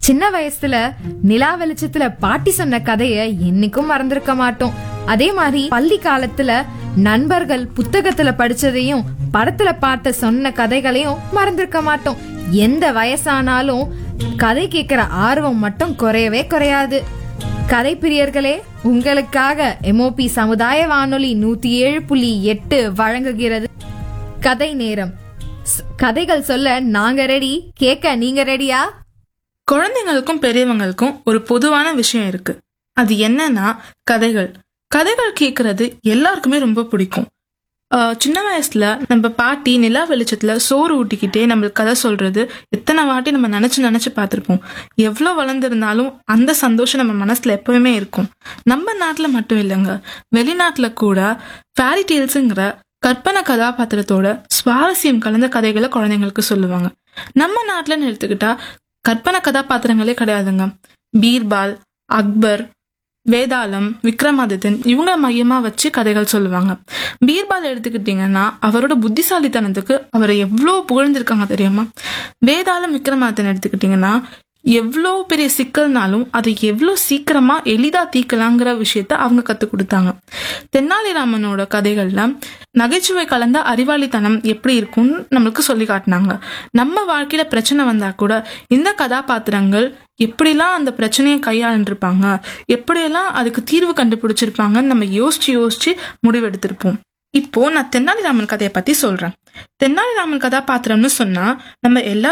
சின்ன வயசுல நிலா வெளிச்சத்துல பாட்டி சொன்ன கதைய என்னைக்கும் மறந்திருக்க மாட்டோம் அதே மாதிரி பள்ளி காலத்துல நண்பர்கள் புத்தகத்துல படிச்சதையும் படத்துல பார்த்த சொன்ன கதைகளையும் மறந்திருக்க மாட்டோம் எந்த வயசானாலும் கதை கேட்கிற ஆர்வம் மட்டும் குறையவே குறையாது கதை பிரியர்களே உங்களுக்காக எம்ஓபி சமுதாய வானொலி நூத்தி ஏழு புள்ளி எட்டு வழங்குகிறது கதை நேரம் ஸ்- கதைகள் சொல்ல நாங்க ரெடி கேட்க நீங்க ரெடியா குழந்தைங்களுக்கும் பெரியவங்களுக்கும் ஒரு பொதுவான விஷயம் இருக்கு அது என்னன்னா கதைகள் கதைகள் கேட்கறது எல்லாருக்குமே ரொம்ப பிடிக்கும் ஆஹ் சின்ன வயசுல நம்ம பாட்டி நிலா வெளிச்சத்துல சோறு ஊட்டிக்கிட்டே நம்மளுக்கு கதை சொல்றது எத்தனை வாட்டி நம்ம நினைச்சு நினைச்சு பார்த்திருப்போம் எவ்வளவு வளர்ந்திருந்தாலும் அந்த சந்தோஷம் நம்ம மனசுல எப்பவுமே இருக்கும் நம்ம நாட்டுல மட்டும் இல்லைங்க வெளிநாட்டுல கூட ஃபேரி டேல்ஸுங்கிற கற்பனை கதாபாத்திரத்தோட சுவாரஸ்யம் கலந்த கதைகளை குழந்தைங்களுக்கு சொல்லுவாங்க நம்ம நாட்டுலன்னு எடுத்துக்கிட்டா கற்பனை கதாபாத்திரங்களே கிடையாதுங்க பீர்பால் அக்பர் வேதாளம் விக்ரமாதித்தன் இவங்கள மையமா வச்சு கதைகள் சொல்லுவாங்க பீர்பால் எடுத்துக்கிட்டீங்கன்னா அவரோட புத்திசாலித்தனத்துக்கு அவரை எவ்வளோ புகழ்ந்திருக்காங்க தெரியுமா வேதாளம் விக்ரமாதித்தன் எடுத்துக்கிட்டீங்கன்னா எவ்வளோ பெரிய சிக்கல்னாலும் அதை எவ்வளோ சீக்கிரமா எளிதா தீர்க்கலாங்கிற விஷயத்த அவங்க கற்றுக் கொடுத்தாங்க தென்னாலிராமனோட கதைகள்ல நகைச்சுவை கலந்த அறிவாளித்தனம் எப்படி இருக்கும்னு நம்மளுக்கு சொல்லி காட்டினாங்க நம்ம வாழ்க்கையில பிரச்சனை வந்தா கூட இந்த கதாபாத்திரங்கள் எப்படிலாம் அந்த பிரச்சனையை கையாண்டுருப்பாங்க எப்படியெல்லாம் அதுக்கு தீர்வு கண்டுபிடிச்சிருப்பாங்கன்னு நம்ம யோசிச்சு யோசிச்சு முடிவெடுத்திருப்போம் இப்போ நான் தென்னாலிராமன் கதையை பத்தி சொல்றேன் தென்னாலிராமன் கதாபாத்திரம்னு சொன்னா நம்ம எல்லா